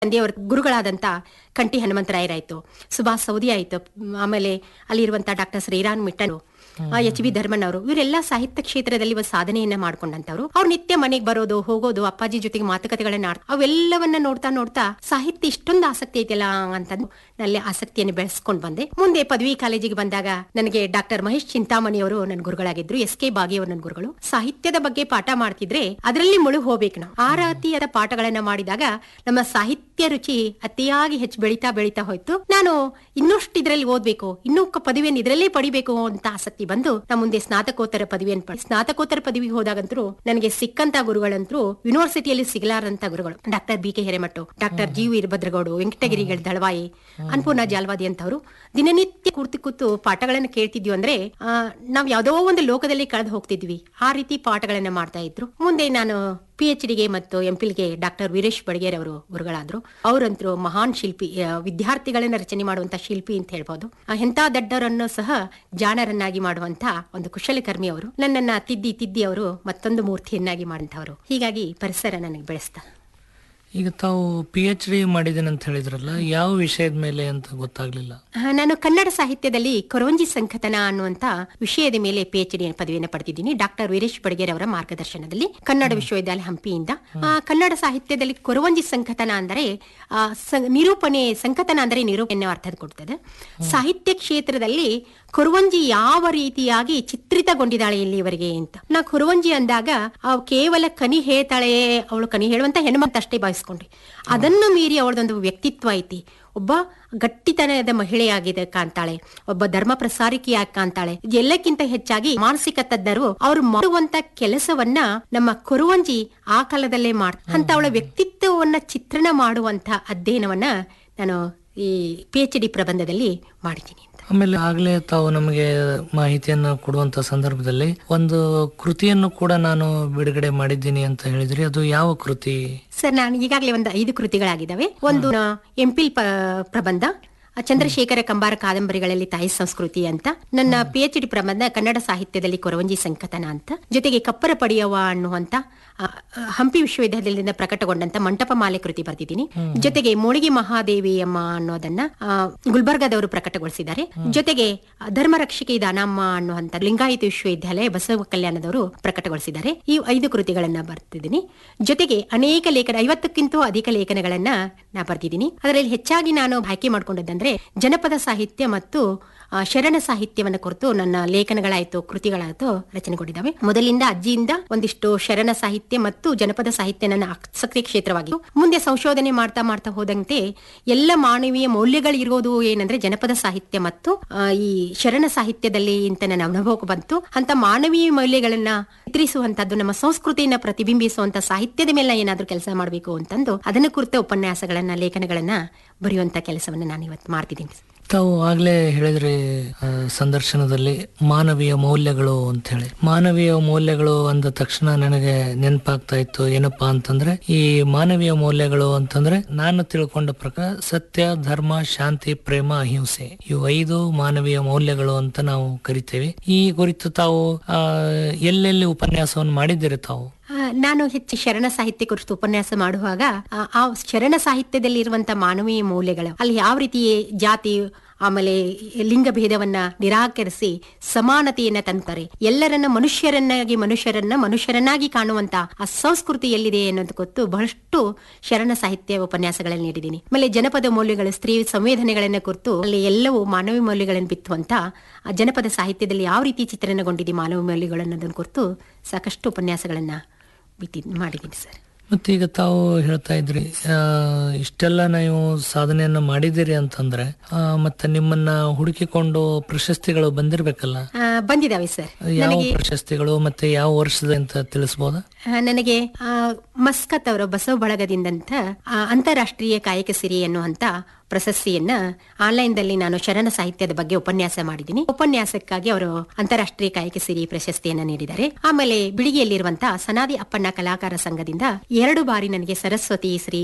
ತಂದೆಯವರ ಗುರುಗಳಾದಂತ ಕಂಟಿ ಹನುಮಂತರಾಯರಾಯ್ತು ಸುಭಾಷ್ ಸೌದಿ ಆಯ್ತು ಆಮೇಲೆ ಅಲ್ಲಿರುವಂತ ಡಾಕ್ಟರ್ ಶ್ರೀರಾಮ್ ಮಿಟ್ಟನು ಎಚ್ ಬಿ ಧರ್ಮನ್ ಅವರು ಇವರೆಲ್ಲ ಸಾಹಿತ್ಯ ಕ್ಷೇತ್ರದಲ್ಲಿ ಒಂದು ಸಾಧನೆಯನ್ನ ಮಾಡ್ಕೊಂಡಂತವ್ರು ಅವ್ರು ನಿತ್ಯ ಮನೆಗೆ ಬರೋದು ಹೋಗೋದು ಅಪ್ಪಾಜಿ ಜೊತೆಗೆ ಮಾತುಕತೆಗಳನ್ನ ಆಡ್ ಅವೆಲ್ಲವನ್ನ ನೋಡ್ತಾ ನೋಡ್ತಾ ಸಾಹಿತ್ಯ ಇಷ್ಟೊಂದು ಆಸಕ್ತಿ ಐತಿಲ್ಲ ಅಂತಂದು ನಲ್ಲಿ ಆಸಕ್ತಿಯನ್ನು ಬೆಳೆಸ್ಕೊಂಡು ಬಂದೆ ಮುಂದೆ ಪದವಿ ಕಾಲೇಜಿಗೆ ಬಂದಾಗ ನನಗೆ ಡಾಕ್ಟರ್ ಮಹೇಶ್ ಚಿಂತಾಮಣಿ ಅವರು ನನ್ನ ಗುರುಗಳಾಗಿದ್ರು ಎಸ್ ಕೆ ಬಾಗಿ ಅವರು ನನ್ನ ಗುರುಗಳು ಸಾಹಿತ್ಯದ ಬಗ್ಗೆ ಪಾಠ ಮಾಡ್ತಿದ್ರೆ ಅದರಲ್ಲಿ ಮುಳುಗ್ ಹೋಗ್ಬೇಕು ನಾವು ಆ ರೀತಿಯಾದ ಪಾಠಗಳನ್ನ ಮಾಡಿದಾಗ ನಮ್ಮ ಸಾಹಿತ್ಯ ರುಚಿ ಅತಿಯಾಗಿ ಹೆಚ್ಚು ಬೆಳೀತಾ ಬೆಳೀತಾ ಹೋಯ್ತು ನಾನು ಇನ್ನಷ್ಟು ಇದ್ರಲ್ಲಿ ಓದ್ಬೇಕು ಇನ್ನೂ ಕ- ಪದವಿಯನ್ನು ಇದರಲ್ಲೇ ಪಡಿಬೇಕು ಅಂತ ಆಸಕ್ತಿ ಬಂದು ನಾ ಮುಂದೆ ಸ್ನಾತಕೋತ್ತರ ಪದವಿಯನ್ನು ಪಡಿ ಸ್ನಾತಕೋತ್ತರ ಪದವಿಗೆ ಹೋದಾಗಂತರೂ ನನಗೆ ಸಿಕ್ಕಂತ ಗುರುಗಳಂತರೂ ಯೂನಿವರ್ಸಿಟಿಯಲ್ಲಿ ಸಿಗಲಾರಂತ ಗುರುಗಳು doctor B K Hiremath doctor G Veerabhadragowda ವೆಂಕಟಗಿರಿಗಳ ದಳವಾಯಿ ಅನ್ಪೂರ್ಣ ಜಾಲ್ವಾದಿ ಅಂತವರು ದಿನನಿತ್ಯ ಕೂರ್ತಿ ಕೂತು ಪಾಠಗಳನ್ನು ಕೇಳ್ತಿದ್ವಿ ಅಂದ್ರೆ ಆ, ನಾವ್ ಯಾವ್ದೋ ಒಂದು ಲೋಕದಲ್ಲಿ ಕಳೆದು ಹೋಗ್ತಿದ್ವಿ ಆ ರೀತಿ ಪಾಠಗಳನ್ನ ಮಾಡ್ತಾ ಇದ್ರು ಮುಂದೆ ನಾನು ಪಿ ಎಚ್ ಡಿಗೆ ಮತ್ತು ಎಂ ಗೆ ಡಾಕ್ಟರ್ ವೀರೇಶ್ ಬಡಗೇರ್ ಅವರು ಗುರುಗಳಾದ್ರು ಅವರಂತರೂ ಮಹಾನ್ ಶಿಲ್ಪಿ ಆ, ವಿದ್ಯಾರ್ಥಿಗಳನ್ನ ರಚನೆ ಮಾಡುವಂತ ಶಿಲ್ಪಿ ಅಂತ ಹೇಳ್ಬೋದು ಆ, ಎಂಥ ದಡ್ಡರನ್ನು ಸಹ ಜಾಣರನ್ನಾಗಿ ಮಾಡುವಂತ ಒಂದು ಕುಶಲಕರ್ಮಿ ಅವರು ನನ್ನನ್ನ ತಿದ್ದಿ ತಿದ್ದಿ ಅವರು ಮತ್ತೊಂದು ಮೂರ್ತಿಯನ್ನಾಗಿ ಮಾಡಿದವರು ಹೀಗಾಗಿ ಪರಿಸರ ನನಗೆ ಬೆಳೆಸ್ತಾ ಈಗ ತಾವು ಪಿ ಎಚ್ ಡಿ ಮಾಡಿದ್ದೇನೆ ಅಂತ ಹೇಳಿದ್ರಲ್ಲ ಯಾವ ವಿಷಯದ ಮೇಲೆ ಅಂತ ಗೊತ್ತಾಗ್ಲಿಲ್ಲ ಆ, ನಾನು ಕನ್ನಡ ಸಾಹಿತ್ಯದಲ್ಲಿ ಕೊರವಂಜಿ ಸಂಕಥನ ಅನ್ನುವಂತ ವಿಷಯದ ಮೇಲೆ ಪಿ ಎಚ್ ಡಿ ಪದವಿಯನ್ನು ಪಡೆದಿದ್ದೀನಿ ಡಾಕ್ಟರ್ ವೀರೇಶ್ ಬಡಗೇರ್ ಅವರ ಮಾರ್ಗದರ್ಶನದಲ್ಲಿ ಕನ್ನಡ ವಿಶ್ವವಿದ್ಯಾಲಯ ಹಂಪಿಯಿಂದ ಆ, ಕನ್ನಡ ಸಾಹಿತ್ಯದಲ್ಲಿ ಕೊರವಂಜಿ ಸಂಕಥನ ಅಂದರೆ ಆ, ಸ- ನಿರೂಪಣೆ ಸಂಕಥನ ಅಂದರೆ ನಿರೂಪಣೆ ಅರ್ಥ ಕೊಡ್ತದೆ ಸಾಹಿತ್ಯ ಕ್ಷೇತ್ರದಲ್ಲಿ ಕೊರವಂಜಿ ಯಾವ ರೀತಿಯಾಗಿ ಚಿತ್ರಿತಗೊಂಡಿದ್ದಾಳೆ ಇಲ್ಲಿವರೆಗೆ ಅಂತ ನಾ ಕೊರವಂಜಿ ಅಂದಾಗ ಅವ್ ಕೇವಲ ಕನಿ ಹೇಳ್ತಾಳೆ ಅವಳು ಕನಿ ಹೇಳುವಂತ ಹೆಣ್ಮಂತ ಅಷ್ಟೇ ಭಾವಿಸ್ಕೊಂಡ್ರಿ ಅದನ್ನು ಮೀರಿ ಅವಳದೊಂದು ವ್ಯಕ್ತಿತ್ವ ಐತಿ ಒಬ್ಬ ಗಟ್ಟಿತನದ ಮಹಿಳೆಯಾಗಿದೆ ಕಾಣ್ತಾಳೆ ಒಬ್ಬ ಧರ್ಮ ಪ್ರಸಾರಿಕೆಯಾಗಿ ಕಾಣ್ತಾಳೆ ಎಲ್ಲಕ್ಕಿಂತ ಹೆಚ್ಚಾಗಿ ಮಾನಸಿಕ ತಜ್ಞರು ಅವ್ರು ಮಾಡುವಂತ ಕೆಲಸವನ್ನ ನಮ್ಮ ಕೊರುವಂಜಿ ಆ ಕಾಲದಲ್ಲೇ ಮಾಡ್ ಅಂತ ಅವಳ ವ್ಯಕ್ತಿತ್ವವನ್ನ ಚಿತ್ರಣ ಮಾಡುವಂತ ಅಧ್ಯಯನವನ್ನ ನಾನು ಈ ಪಿ ಎಚ್ ಡಿ ಪ್ರಬಂಧದಲ್ಲಿ ಮಾಡಿದ್ದೀನಿ ಅಂತ ಆಮೇಲೆ ಆಗ್ಲೇ ತಾವು ನಮಗೆ ಮಾಹಿತಿಯನ್ನು ಕೊಡುವಂತ ಸಂದರ್ಭದಲ್ಲಿ ಒಂದು ಕೃತಿಯನ್ನು ಕೂಡ ನಾನು ಬಿಡುಗಡೆ ಮಾಡಿದ್ದೀನಿ ಅಂತ ಹೇಳಿದ್ರಿ ಅದು ಯಾವ ಕೃತಿ ಸರ್ ನಾನು ಈಗಾಗಲೇ ಒಂದು ಐದು ಕೃತಿಗಳಾಗಿದ್ದಾವೆ ಒಂದು ಎಂಪಿಲ್ ಪ್ರಬಂಧ ಆ ಚಂದ್ರಶೇಖರ ಕಂಬಾರ ಕಾದಂಬರಿಗಳಲ್ಲಿ ತಾಯಿ ಸಂಸ್ಕೃತಿ ಅಂತ ನನ್ನ ಪಿ ಎಚ್ ಡಿ ಪ್ರಬಂಧ ಕನ್ನಡ ಸಾಹಿತ್ಯದಲ್ಲಿ ಕೊರವಂಜಿ ಸಂಕಥನ ಅಂತ ಜೊತೆಗೆ ಕಪ್ಪರ ಪಡೆಯವ ಅನ್ನುವಂತ ಆ, ಆ, ಹಂಪಿ ವಿಶ್ವವಿದ್ಯಾಲಯದಿಂದ ಪ್ರಕಟಗೊಂಡಂತ ಮಂಟಪ ಮಾಲೆ ಕೃತಿ ಬರ್ತಿದ್ದೀನಿ ಜೊತೆಗೆ ಮೋಳಿಗೆ ಮಹಾದೇವಿ ಅಮ್ಮ ಅನ್ನೋದನ್ನ ಆ, ಗುಲ್ಬರ್ಗಾದವರು ಪ್ರಕಟಗೊಳಿಸಿದ್ದಾರೆ ಜೊತೆಗೆ ಆ, ಧರ್ಮ ರಕ್ಷಕಿ ದಾನಮ್ಮ ಅನ್ನುವಂತ ಲಿಂಗಾಯತ ವಿಶ್ವವಿದ್ಯಾಲಯ ಬಸವ ಕಲ್ಯಾಣದವರು ಪ್ರಕಟಗೊಳಿಸಿದ್ದಾರೆ ಈ ಐದು ಕೃತಿಗಳನ್ನ ಬರ್ತಿದ್ದೀನಿ ಜೊತೆಗೆ ಅನೇಕ ಲೇಖನ ಐವತ್ತಕ್ಕಿಂತ ಅಧಿಕ ಲೇಖನಗಳನ್ನ ನಾ ಬರ್ತಿದ್ದೀನಿ ಅದರಲ್ಲಿ ಹೆಚ್ಚಾಗಿ ನಾನು ಆಯ್ಕೆ ಮಾಡ್ಕೊಂಡದಂದ್ರೆ ಜನಪದ ಸಾಹಿತ್ಯ ಮತ್ತು ಆ, ಶರಣ ಸಾಹಿತ್ಯವನ್ನ ಕುರಿತು ನನ್ನ ಲೇಖನಗಳಾಯ್ತು ಕೃತಿಗಳಾಯ್ತು ರಚನೆಗೊಂಡಿದ್ದಾವೆ ಮೊದಲಿಂದ ಅಜ್ಜಿಯಿಂದ ಒಂದಿಷ್ಟು ಶರಣ ಸಾಹಿತ್ಯ ಮತ್ತು ಜನಪದ ಸಾಹಿತ್ಯ ನನ್ನ ಆಸಕ್ತಿ ಕ್ಷೇತ್ರವಾಗಿತ್ತು ಮುಂದೆ ಸಂಶೋಧನೆ ಮಾಡ್ತಾ ಮಾಡ್ತಾ ಹೋದಂತೆ ಎಲ್ಲ ಮಾನವೀಯ ಮೌಲ್ಯಗಳು ಇರೋದು ಏನಂದ್ರೆ ಜನಪದ ಸಾಹಿತ್ಯ ಮತ್ತು ಆ, ಈ ಶರಣ ಸಾಹಿತ್ಯದಲ್ಲಿ ಅಂತ ನನ್ನ ಅನುಭವಕ್ಕೆ ಬಂತು ಅಂತ ಮಾನವೀಯ ಮೌಲ್ಯಗಳನ್ನ ಚಿತ್ರಿಸುವಂತದ್ದು ನಮ್ಮ ಸಂಸ್ಕೃತಿಯನ್ನ ಪ್ರತಿಬಿಂಬಿಸುವಂತ ಸಾಹಿತ್ಯದ ಮೇಲೆ ಏನಾದ್ರೂ ಕೆಲಸ ಮಾಡಬೇಕು ಅಂತಂದು ಅದನ್ನ ಕುರಿತ ಉಪನ್ಯಾಸಗಳನ್ನ ಲೇಖನಗಳನ್ನ ಬರೆಯುವಂತ ಕೆಲಸವನ್ನ ನಾನು ಇವತ್ತು ಮಾಡ್ತಿದ್ದೀನಿ ತಾವು ಆಗ್ಲೇ ಹೇಳಿದ್ರಿ ಆ, ಸಂದರ್ಶನದಲ್ಲಿ ಮಾನವೀಯ ಮೌಲ್ಯಗಳು ಅಂತ ಹೇಳಿ ಮಾನವೀಯ ಮೌಲ್ಯಗಳು ಅಂದ ತಕ್ಷಣ ನನಗೆ ನೆನಪಾಗ್ತಾ ಇತ್ತು ಏನಪ್ಪಾ ಅಂತಂದ್ರೆ ಈ ಮಾನವೀಯ ಮೌಲ್ಯಗಳು ಅಂತಂದ್ರೆ ನಾನು ತಿಳ್ಕೊಂಡ ಪ್ರಕಾರ ಸತ್ಯ ಧರ್ಮ ಶಾಂತಿ ಪ್ರೇಮ ಅಹಿಂಸೆ ಇವು ಐದು ಮಾನವೀಯ ಮೌಲ್ಯಗಳು ಅಂತ ನಾವು ಕರಿತೇವೆ ಈ ಕುರಿತು ತಾವು ಆ, ಎಲ್ಲೆಲ್ಲಿ ಉಪನ್ಯಾಸವನ್ನು ಮಾಡಿದ್ದೀರಿ ತಾವು ಆ, ನಾನು ಹೆಚ್ಚು ಶರಣ ಸಾಹಿತ್ಯ ಕುರಿತು ಉಪನ್ಯಾಸ ಮಾಡುವಾಗ ಆ, ಆ ಶರಣ ಸಾಹಿತ್ಯದಲ್ಲಿ ಇರುವಂತ ಮಾನವೀಯ ಮೌಲ್ಯಗಳು ಅಲ್ಲಿ ಯಾವ ರೀತಿ ಜಾತಿ ಆಮೇಲೆ ಲಿಂಗ ಭೇದವನ್ನ ನಿರಾಕರಿಸಿ ಸಮಾನತೆಯನ್ನ ತಂತಾರೆ ಎಲ್ಲರನ್ನ ಮನುಷ್ಯರನ್ನಾಗಿ ಮನುಷ್ಯರನ್ನ ಮನುಷ್ಯರನ್ನಾಗಿ ಕಾಣುವಂತ ಆ ಸಂಸ್ಕೃತಿ ಎಲ್ಲಿದೆ ಅನ್ನೋದು ಗೊತ್ತು ಬಹಳಷ್ಟು ಶರಣ ಸಾಹಿತ್ಯ ಉಪನ್ಯಾಸಗಳನ್ನು ನೀಡಿದ್ದೀನಿ ಆಮೇಲೆ ಜನಪದ ಮೌಲ್ಯಗಳು ಸ್ತ್ರೀ ಸಂವೇದನೆಗಳನ್ನ ಕುರಿತು ಅಲ್ಲಿ ಎಲ್ಲವೂ ಮಾನವೀಯ ಮೌಲ್ಯಗಳನ್ನು ಬಿತ್ತುವಂತ ಆ ಜನಪದ ಸಾಹಿತ್ಯದಲ್ಲಿ ಯಾವ ರೀತಿ ಚಿತ್ರಣಗೊಂಡಿದೆ ಮಾನವ ಮೌಲ್ಯಗಳು ಅನ್ನೋದನ್ನ ಕುರಿತು ಸಾಕಷ್ಟು ಉಪನ್ಯಾಸಗಳನ್ನ ಬಿತ್ತಿ ಮಾಡಿದ್ದೀನಿ ಸರ್ ಮತ್ತೆ ಈಗ ತಾವು ಹೇಳ್ತಾ ಇದ್ರಿ ಆ, ಇಷ್ಟೆಲ್ಲ ನೀವು ಸಾಧನೆಯನ್ನ ಮಾಡಿದಿರಿ ಅಂತಂದ್ರೆ ಆ, ಮತ್ತೆ ನಿಮ್ಮನ್ನ ಹುಡುಕಿಕೊಂಡು ಪ್ರಶಸ್ತಿಗಳು ಬಂದಿರ್ಬೇಕಲ್ಲ ಆ, ಬಂದಿದ್ದಾವೆ ಸರ್ ಯಾವ ಪ್ರಶಸ್ತಿಗಳು ಮತ್ತೆ ಯಾವ ವರ್ಷದ ಅಂತ ತಿಳಿಸ್ಬೋದಾ ಆ, ನನಗೆ ಆ, ಮಸ್ಕತ್ ಅವರ ಬಸವ ಬಳಗದಿಂದಂತ ಆ, ಅಂತಾರಾಷ್ಟ್ರೀಯ ಕಾಯಕ ಸಿರಿ ಅನ್ನುವಂತ ಪ್ರಶಸ್ತಿಯನ್ನ ಆನ್ಲೈನ್ ದಲ್ಲಿ ನಾನು ಶರಣ ಸಾಹಿತ್ಯದ ಬಗ್ಗೆ ಉಪನ್ಯಾಸ ಮಾಡಿದ್ದೀನಿ ಉಪನ್ಯಾಸಕ್ಕಾಗಿ ಅವರು ಅಂತಾರಾಷ್ಟ್ರೀಯ ಕಾಯಕ ಸಿರಿ ಪ್ರಶಸ್ತಿಯನ್ನ ನೀಡಿದ್ದಾರೆ ಆಮೇಲೆ ಬಿಳಿಗಿಯಲ್ಲಿರುವಂತಹ ಸನಾದಿ ಅಪ್ಪಣ್ಣ ಕಲಾಕಾರ ಸಂಘದಿಂದ ಎರಡು ಬಾರಿ ನನಗೆ ಸರಸ್ವತಿ ಶ್ರೀ ಮ-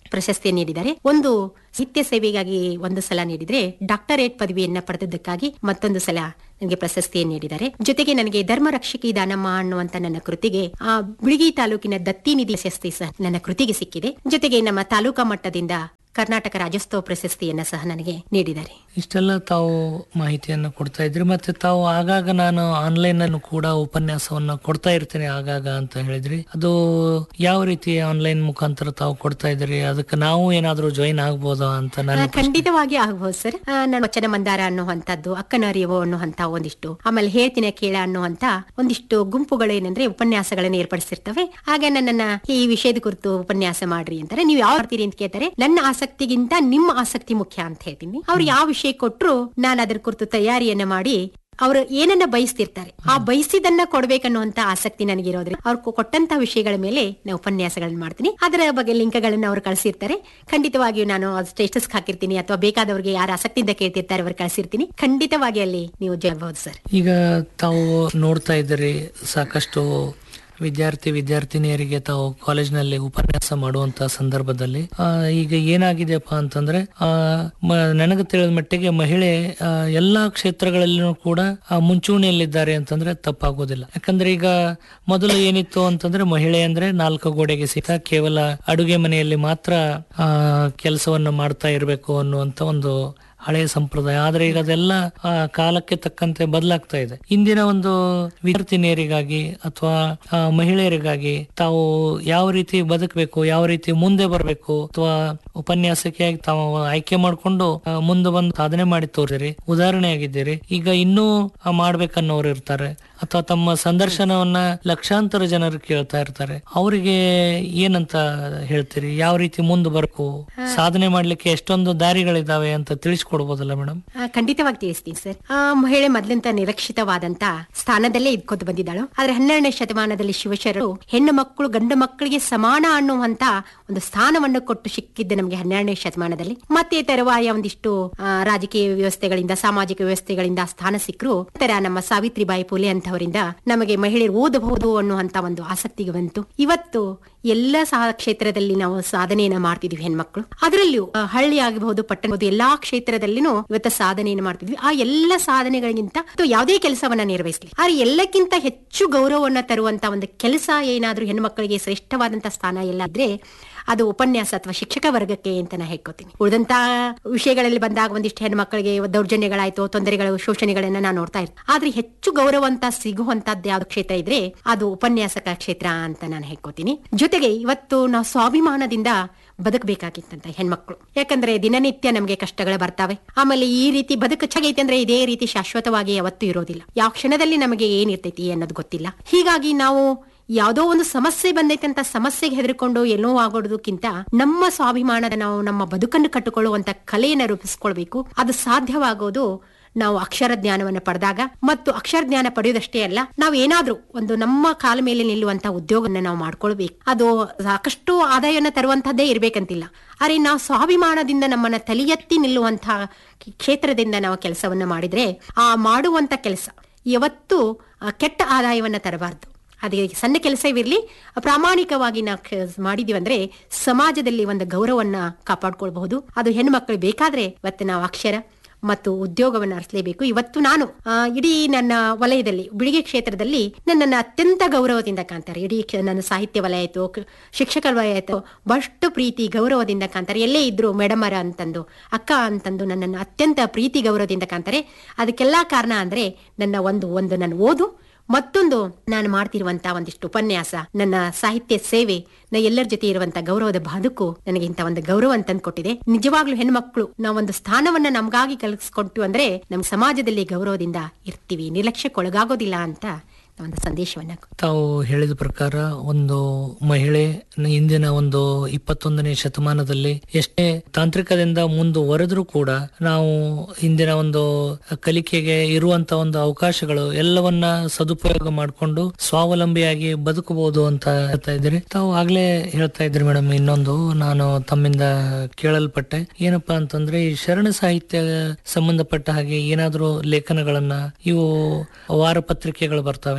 ಪ್ರಶಸ್ತಿ ನೀಡಿದ್ದಾರೆ ಒಂದು ಸಾಹಿತ್ಯ ಸೇವೆಗಾಗಿ ಒಂದು ಸಲ ನೀಡಿದ್ರೆ ಡಾಕ್ಟರೇಟ್ ಪದವಿಯನ್ನ ಪಡೆದದ್ದಕ್ಕಾಗಿ ಮತ್ತೊಂದು ಸಲ ನನಗೆ ಪ್ರಶಸ್ತಿಯನ್ನು ನೀಡಿದ್ದಾರೆ ಜೊತೆಗೆ ನನಗೆ ಧರ್ಮ ರಕ್ಷಕಿ ದಾನಮ್ಮ ಅನ್ನುವಂತ ನನ್ನ ಕೃತಿಗೆ ಆ ಬಿಳಿಗಿ ತಾಲೂಕಿನ ದತ್ತಿ ನಿಧಿ ಪ್ರಶಸ್ತಿ ಸಹ ನನ್ನ ಕೃತಿಗೆ ಸಿಕ್ಕಿದೆ ಜೊತೆಗೆ ನಮ್ಮ ತಾಲೂಕಾ ಮಟ್ಟದಿಂದ ಕರ್ನಾಟಕ ರಾಜ್ಯೋತ್ಸವ ಪ್ರಶಸ್ತಿಯನ್ನ ಸಹ ನನಗೆ ನೀಡಿದ್ದಾರೆ ಇಷ್ಟೆಲ್ಲ ತಾವು ಮಾಹಿತಿಯನ್ನು ಕೊಡ್ತಾ ಇದ್ರಿ ಮತ್ತೆ ತಾವು ಆಗಾಗ ನಾನು ಆನ್ಲೈನ್ ಅನ್ನು ಕೂಡ ಉಪನ್ಯಾಸವನ್ನ ಕೊಡ್ತಾ ಇರ್ತೀನಿ ಆಗಾಗ ಅಂತ ಹೇಳಿದ್ರಿ ಅದು ಯಾವ ರೀತಿ ಆನ್ಲೈನ್ ಮುಖಾಂತರ ತಾವು ಕೊಡ್ತಾ ಇದ್ರಿ ಅದಕ್ಕೆ ನಾವು ಏನಾದ್ರೂ ಜಾಯಿನ್ ಆಗ್ಬೋದಾ ಅಂತ ಆ, ನನ್ನ ಖಂಡಿತವಾಗಿ ಆಗ್ಬಹುದು ಸರ್ ಆ, ನಾನು ವಚನ ಮಂದಾರ ಅನ್ನುವಂಥದ್ದು ಅಕ್ಕನರಿಯವು ಅನ್ನುವಂತ ಒಂದಿಷ್ಟು ಆಮೇಲೆ ಹೇಳ್ತಿನ ಕೇಳ ಅನ್ನುವಂತ ಒಂದಿಷ್ಟು ಗುಂಪುಗಳು ಏನಂದ್ರೆ ಉಪನ್ಯಾಸಗಳನ್ನು ಏರ್ಪಡಿಸಿರ್ತವೆ ಆಗ ನನ್ನನ್ನ ಈ ವಿಷಯದ ಕುರಿತು ಉಪನ್ಯಾಸ ಮಾಡ್ರಿ ಅಂತಾರೆ ನೀವು ಯಾವ ಮಾಡ್ತೀರಿ ಅಂತ ಕೇಳ್ತಾರೆ ನನ್ನ ಆಸಕ್ತಿಗಿಂತ ನಿಮ್ಮ ಆಸಕ್ತಿ ಮುಖ್ಯ ಅಂತ ಹೇಳ್ತೀನಿ ಅವ್ರು ಯಾವ ವಿಷಯ ಕೊಟ್ರು ನಾನು ಅದರ ಕುರಿತು ತಯಾರಿಯನ್ನ ಮಾಡಿ ಅವರು ಏನನ್ನ ಬಯಸ್ತಿರ್ತಾರೆ ಆ ಬಯಸಿದನ್ನ ಕೊಡ್ಬೇಕನ್ನುವಂತ ಆಸಕ್ತಿ ನನಗಿರೋದ್ರಿಂದ ಅವ್ರು ಕೊ- ಕೊಟ್ಟಂತ ವಿಷಯಗಳ ಮೇಲೆ ನಾನು ಉಪನ್ಯಾಸಗಳನ್ನ ಮಾಡ್ತೀನಿ ಅದರ ಬಗ್ಗೆ ಲಿಂಕ್ಗಳನ್ನ ಅವ್ರು ಕಳಿಸಿರ್ತಾರೆ ಖಂಡಿತವಾಗಿಯೂ ನಾನು ಸ್ಟೇಟಸ್ ಹಾಕಿರ್ತೀನಿ ಅಥವಾ ಬೇಕಾದವ್ರಿಗೆ ಯಾರು ಆಸಕ್ತಿಯಿಂದ ಕೇಳ್ತಿರ್ತಾರೆ ಅವ್ರು ಕಳಿಸಿರ್ತೀನಿ ಖಂಡಿತವಾಗಿ ಅಲ್ಲಿ ನೀವು ಜಯಬಹುದು ಸರ್ ಈಗ ತಾವು ನೋಡ್ತಾ ಇದ್ದೀರಿ ಸಾಕಷ್ಟು ವಿದ್ಯಾರ್ಥಿ ವಿದ್ಯಾರ್ಥಿನಿಯರಿಗೆ ತಾವು ಕಾಲೇಜ್ನಲ್ಲಿ ಉಪನ್ಯಾಸ ಮಾಡುವಂತ ಸಂದರ್ಭದಲ್ಲಿ ಆ, ಈಗ ಏನಾಗಿದೆಯಪ್ಪ ಅಂತಂದ್ರೆ ಆ, ಮ- ನನಗೆ ತಿಳಿದ ಮಟ್ಟಿಗೆ ಮಹಿಳೆ ಆ, ಎಲ್ಲಾ ಕ್ಷೇತ್ರಗಳಲ್ಲೂ ಕೂಡ ಆ, ಮುಂಚೂಣಿಯಲ್ಲಿದ್ದಾರೆ ಅಂತಂದ್ರೆ ತಪ್ಪಾಗೋದಿಲ್ಲ ಯಾಕಂದ್ರೆ ಈಗ ಮೊದಲು ಏನಿತ್ತು ಅಂತಂದ್ರೆ ಮಹಿಳೆ ಅಂದ್ರೆ ನಾಲ್ಕು ಗೋಡೆಗೆ ಸಿಕ್ಕ ಕೇವಲ ಅಡುಗೆ ಮನೆಯಲ್ಲಿ ಮಾತ್ರ ಆ ಕೆಲಸವನ್ನ ಮಾಡ್ತಾ ಇರಬೇಕು ಅನ್ನುವಂತ ಒಂದು ಹಳೆಯ ಸಂಪ್ರದಾಯ ಆದ್ರೆ ಈಗ ಅದೆಲ್ಲ ಆ, ಕಾಲಕ್ಕೆ ತಕ್ಕಂತೆ ಬದಲಾಗ್ತಾ ಇದೆ ಇಂದಿನ ಒಂದು ವಿದ್ಯಾರ್ಥಿನಿಯರಿಗಾಗಿ ಅಥವಾ ಆ, ಮಹಿಳೆಯರಿಗಾಗಿ ತಾವು ಯಾವ ರೀತಿ ಬದುಕಬೇಕು ಯಾವ ರೀತಿ ಮುಂದೆ ಬರಬೇಕು ಅಥವಾ ಉಪನ್ಯಾಸಕಿಯಾಗಿ ತಾವು ಆಯ್ಕೆ ಮಾಡಿಕೊಂಡು ಮುಂದೆ ಬಂದು ಸಾಧನೆ ಮಾಡಿ ತೋರಿಸಿರಿ ಉದಾಹರಣೆಯಾಗಿದ್ದೀರಿ ಈಗ ಇನ್ನೂ ಆ, ಮಾಡ್ಬೇಕನ್ನೋರು ಇರ್ತಾರೆ ಅಥವಾ ತಮ್ಮ ಸಂದರ್ಶನವನ್ನ ಲಕ್ಷಾಂತರ ಜನರು ಕೇಳ್ತಾ ಇರ್ತಾರೆ ಅವರಿಗೆ ಏನಂತ ಹೇಳ್ತೀರಿ ಯಾವ ರೀತಿ ಮುಂದೆ ಬರಬೇಕು ಸಾಧನೆ ಮಾಡ್ಲಿಕ್ಕೆ ಎಷ್ಟೊಂದು ದಾರಿಗಳಿದಾವೆ ಅಂತ ತಿಳಿಸ್ಕೊಡ್ಬೋದಲ್ಲ ಮೇಡಮ್ ಆ, ಖಂಡಿತವಾಗಿ ತಿಳಿಸ್ತೀನಿ ಸರ್ ಆ ಮಹಿಳೆ ಮೊದಲಿಂದ ನಿರಕ್ಷಿತವಾದಂತ ಸ್ಥಾನದಲ್ಲೇ ಇದ್ಕೊಂಡು ಬಂದಿದ್ದಾಳು ಆದ್ರೆ ಹನ್ನೆರಡನೇ ಶತಮಾನದಲ್ಲಿ ಶಿವಶರಣರು ಹೆಣ್ಣು ಮಕ್ಕಳು ಗಂಡು ಮಕ್ಕಳಿಗೆ ಸಮಾನ ಅನ್ನುವಂತ ಒಂದು ಸ್ಥಾನವನ್ನು ಕೊಟ್ಟು ಸಿಕ್ಕಿದ್ದೆ ನಮಗೆ ಹನ್ನೆರಡನೇ ಶತಮಾನದಲ್ಲಿ ಮತ್ತೆ ತರುವಾಯ ಒಂದಿಷ್ಟು ಆ, ರಾಜಕೀಯ ವ್ಯವಸ್ಥೆಗಳಿಂದ ಸಾಮಾಜಿಕ ವ್ಯವಸ್ಥೆಗಳಿಂದ ಸ್ಥಾನ ಸಿಕ್ಕರು ತರ ನಮ್ಮ ಸಾವಿತ್ರಿಬಾಯಿ ಫುಲೆ ಅಂತವರಿಂದ ನಮಗೆ ಮಹಿಳೆಯರು ಓದಬಹುದು ಅನ್ನುವಂತ ಒಂದು ಆಸಕ್ತಿಗೆ ಬಂತು ಇವತ್ತು ಎಲ್ಲ ಸಹ ಕ್ಷೇತ್ರದಲ್ಲಿ ನಾವು ಸಾಧನೆಯನ್ನ ಮಾಡ್ತಿದ್ವಿ ಹೆಣ್ಮಕ್ಳು ಅದರಲ್ಲಿಯೂ ಆ, ಹಳ್ಳಿ ಆಗಬಹುದು ಪಟ್ಟಣ ಆಗಬಹುದು ಎಲ್ಲಾ ಕ್ಷೇತ್ರದಲ್ಲಿನೂ ಇವತ್ತು ಸಾಧನೆಯನ್ನು ಮಾಡ್ತಿದ್ವಿ ಆ ಎಲ್ಲ ಸಾಧನೆಗಳಿಗಿಂತ ಅಥವಾ ಯಾವುದೇ ಕೆಲಸವನ್ನ ನಿರ್ವಹಿಸಲಿ ಆದ್ರೆ ಎಲ್ಲಕ್ಕಿಂತ ಹೆಚ್ಚು ಗೌರವವನ್ನ ತರುವಂತ ಒಂದು ಕೆಲಸ ಏನಾದ್ರೂ ಹೆಣ್ಮಕ್ಳಿಗೆ ಶ್ರೇಷ್ಠವಾದಂತ ಸ್ಥಾನ ಎಲ್ಲ ಇದ್ರೆ ಅದು ಉಪನ್ಯಾಸ ಅಥವಾ ಶಿಕ್ಷಕ ವರ್ಗಕ್ಕೆ ಅಂತ ನಾ ಹೇಳ್ಕೊತೀನಿ ಉಳಿದಂತ ವಿಷಯಗಳಲ್ಲಿ ಬಂದಾಗ ಒಂದಿಷ್ಟು ಹೆಣ್ಮಕ್ಳಿಗೆ ದೌರ್ಜನ್ಯಗಳಾಯ್ತು ತೊಂದರೆಗಳು ಶೋಷಣೆಗಳನ್ನ ನಾನು ನೋಡ್ತಾ ಇರ್ತೀನಿ ಆದ್ರೆ ಹೆಚ್ಚು ಗೌರವ ಅಂತ ಸಿಗುವಂತದ್ದು ಯಾವ್ದು ಕ್ಷೇತ್ರ ಇದ್ರೆ ಅದು ಉಪನ್ಯಾಸಕ ಕ್ಷೇತ್ರ ಅಂತ ನಾನು ಹೇಳ್ಕೊತೀನಿ ಜೊತೆಗೆ ಇವತ್ತು ನಾವು ಸ್ವಾಭಿಮಾನದಿಂದ ಬದುಕಬೇಕಾಗಿತ್ತಂತ ಹೆಣ್ಮಕ್ಳು ಯಾಕಂದ್ರೆ ದಿನನಿತ್ಯ ನಮಗೆ ಕಷ್ಟಗಳು ಬರ್ತಾವೆ ಆಮೇಲೆ ಈ ರೀತಿ ಬದುಕು ಚೆನ್ನಾಗೈತೆ ಅಂದ್ರೆ ಇದೇ ರೀತಿ ಶಾಶ್ವತವಾಗಿ ಯಾವತ್ತೂ ಇರೋದಿಲ್ಲ ಯಾವ ಕ್ಷಣದಲ್ಲಿ ನಮಗೆ ಏನಿರ್ತೈತಿ ಅನ್ನೋದು ಗೊತ್ತಿಲ್ಲ ಹೀಗಾಗಿ ನಾವು ಯಾವುದೋ ಒಂದು ಸಮಸ್ಯೆ ಬಂದೈತೆ ಅಂತ ಸಮಸ್ಯೆಗೆ ಹೆದರ್ಕೊಂಡು ಎಲ್ಲೋ ಆಗೋದಕ್ಕಿಂತ ನಮ್ಮ ಸ್ವಾಭಿಮಾನದ ನಾವು ನಮ್ಮ ಬದುಕನ್ನು ಕಟ್ಟಿಕೊಳ್ಳುವಂತ ಕಲೆಯನ್ನು ರೂಪಿಸ್ಕೊಳ್ಬೇಕು ಅದು ಸಾಧ್ಯವಾಗೋದು ನಾವು ಅಕ್ಷರ ಜ್ಞಾನವನ್ನು ಪಡೆದಾಗ ಮತ್ತು ಅಕ್ಷರ ಜ್ಞಾನ ಪಡೆಯೋದಷ್ಟೇ ಅಲ್ಲ ನಾವು ಏನಾದ್ರೂ ಒಂದು ನಮ್ಮ ಕಾಲ ಮೇಲೆ ನಿಲ್ಲುವಂತ ಉದ್ಯೋಗವನ್ನ ನಾವು ಮಾಡ್ಕೊಳ್ಬೇಕು ಅದು ಸಾಕಷ್ಟು ಆದಾಯವನ್ನು ತರುವಂತದ್ದೇ ಇರ್ಬೇಕಂತಿಲ್ಲ ಆದ್ರೆ ನಾವು ಸ್ವಾಭಿಮಾನದಿಂದ ನಮ್ಮನ್ನ ತಲೆ ಎತ್ತಿ ನಿಲ್ಲುವಂತಹ ಕ್ಷೇತ್ರದಿಂದ ನಾವು ಕೆಲಸವನ್ನ ಮಾಡಿದ್ರೆ ಆ ಮಾಡುವಂತ ಕೆಲಸ ಯಾವತ್ತೂ ಆ, ಕೆಟ್ಟ ಆದಾಯವನ್ನ ತರಬಾರ್ದು ಅದೇ ಸಣ್ಣ ಕೆಲಸವಿರಲಿ ಪ್ರಾಮಾಣಿಕವಾಗಿ ನಾವು ಕ- ಮಾಡಿದೀವಿ ಅಂದ್ರೆ ಸಮಾಜದಲ್ಲಿ ಒಂದು ಗೌರವನ್ನ ಕಾಪಾಡ್ಕೊಳ್ಬಹುದು ಅದು ಹೆಣ್ಮಕ್ಳು ಬೇಕಾದ್ರೆ ಇವತ್ತು ನಾವು ಅಕ್ಷರ ಮತ್ತು ಉದ್ಯೋಗವನ್ನು ಅರಸಲೇಬೇಕು ಇವತ್ತು ನಾನು ಆ, ಇಡೀ ನನ್ನ ವಲಯದಲ್ಲಿ ಬಿಳಿಗೆ ಕ್ಷೇತ್ರದಲ್ಲಿ ನನ್ನನ್ನು ಅತ್ಯಂತ ಗೌರವದಿಂದ ಕಾಣ್ತಾರೆ ಇಡೀ ಕ್ಷ- ನನ್ನ ಸಾಹಿತ್ಯ ವಲಯ ಆಯ್ತು ಕ- ಶಿಕ್ಷಕ ವಲಯ ಆಯ್ತು ಬಹಳಷ್ಟು ಪ್ರೀತಿ ಗೌರವದಿಂದ ಕಾಣ್ತಾರೆ ಎಲ್ಲೇ ಇದ್ರು ಮೇಡಮರ ಅಂತಂದು ಅಕ್ಕ ಅಂತಂದು ನನ್ನನ್ನು ಅತ್ಯಂತ ಪ್ರೀತಿ ಗೌರವದಿಂದ ಕಾಣ್ತಾರೆ ಅದಕ್ಕೆಲ್ಲ ಕಾರಣ ಅಂದ್ರೆ ನನ್ನ ಒಂದು ಒಂದು ನನ್ನ ಓದು ಮತ್ತೊಂದು ನಾನು ಮಾಡ್ತಿರುವಂತ ಒಂದಿಷ್ಟು ಉಪನ್ಯಾಸ ನನ್ನ ಸಾಹಿತ್ಯ ಸೇವೆ ನ ಎಲ್ಲರ ಜೊತೆ ಇರುವಂತ ಗೌರವದ ಬದುಕು ನನಗೆ ಇಂತ ಒಂದು ಗೌರವ ಅಂತ ಕೊಟ್ಟಿದೆ ನಿಜವಾಗ್ಲೂ ಹೆಣ್ಮಕ್ಳು ನಾವೊಂದು ಸ್ಥಾನವನ್ನ ನಮ್ಗಾಗಿ ಕಲಿಸ್ಕೊಟ್ಟು ಅಂದ್ರೆ ನಮ್ ಸಮಾಜದಲ್ಲಿ ಗೌರವದಿಂದ ಇರ್ತೀವಿ ನಿರ್ಲಕ್ಷ್ಯಕ್ಕೊಳಗಾಗೋದಿಲ್ಲ ಅಂತ ಒಂದು ಸಂದೇಶವನ್ನ ತಾವು ಹೇಳಿದ ಪ್ರಕಾರ ಒಂದು ಮಹಿಳೆ ಇಂದಿನ ಒಂದು ಇಪ್ಪತ್ತೊಂದನೇ ಶತಮಾನದಲ್ಲಿ ಎಷ್ಟೇ ತಾಂತ್ರಿಕದಿಂದ ಮುಂದುವರೆದ್ರೂ ಕೂಡ ನಾವು ಇಂದಿನ ಒಂದು ಕಲಿಕೆಗೆ ಇರುವಂತ ಒಂದು ಅವಕಾಶಗಳು ಎಲ್ಲವನ್ನ ಸದುಪಯೋಗ ಮಾಡಿಕೊಂಡು ಸ್ವಾವಲಂಬಿಯಾಗಿ ಬದುಕಬಹುದು ಅಂತ ಹೇಳ್ತಾ ಇದ್ದೀರಿ ತಾವು ಆಗ್ಲೇ ಹೇಳ್ತಾ ಇದ್ರಿ ಮೇಡಮ್ ಇನ್ನೊಂದು ನಾನು ತಮ್ಮಿಂದ ಕೇಳಲ್ಪಟ್ಟೆ ಏನಪ್ಪಾ ಅಂತಂದ್ರೆ ಈ ಶರಣ ಸಾಹಿತ್ಯ ಸಂಬಂಧಪಟ್ಟ ಹಾಗೆ ಏನಾದ್ರೂ ಲೇಖನಗಳನ್ನ ಇವು ವಾರ ಪತ್ರಿಕೆಗಳು ಬರ್ತವೆ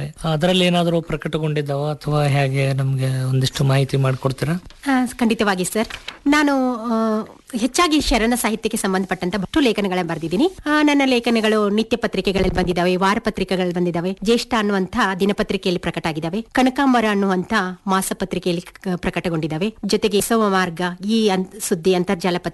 ಅದರಲ್ಲಿ ಏನಾದರೂ ಪ್ರಕಟಗೊಂಡಿದ್ದಾವ ಅಥವಾ ಹೇಗೆ ನಮ್ಗೆ ಒಂದಿಷ್ಟು ಮಾಹಿತಿ ಮಾಡಿಕೊಡ್ತೀರಾ ಆ, ಖಂಡಿತವಾಗಿ ಸರ್ ನಾನು ಆ, ಹೆಚ್ಚಾಗಿ ಶರಣ ಸಾಹಿತ್ಯಕ್ಕೆ ಸಂಬಂಧಪಟ್ಟಂತ ಬಷ್ಟು ಲೇಖನಗಳ ಬರೆದಿದ್ದೀನಿ ಆ, ನನ್ನ ಲೇಖನಗಳು ನಿತ್ಯ ಪತ್ರಿಕೆಗಳಲ್ಲಿ ಬಂದಿದ್ದಾವೆ ವಾರ ಪತ್ರಿಕೆಗಳಲ್ಲಿ ಬಂದಿದ್ದಾವೆ ಜ್ಯೇಷ್ಠ ಅನ್ನುವಂಥ ದಿನಪತ್ರಿಕೆಯಲ್ಲಿ ಪ್ರಕಟ ಆಗಿದ್ದಾವೆ ಕನಕಾಂಬರ ಅನ್ನುವಂಥ ಮಾಸಪತ್ರಿಕೆಯಲ್ಲಿ ಕ- ಪ್ರಕಟಗೊಂಡಿದ್ದಾವೆ ಜೊತೆಗೆ ಸೋಮ ಮಾರ್ಗ ಈ ಅನ್- ಸುದ್ದಿ ಅಂತರ್ಜಾಲ ಪತ್ರಿಕೆ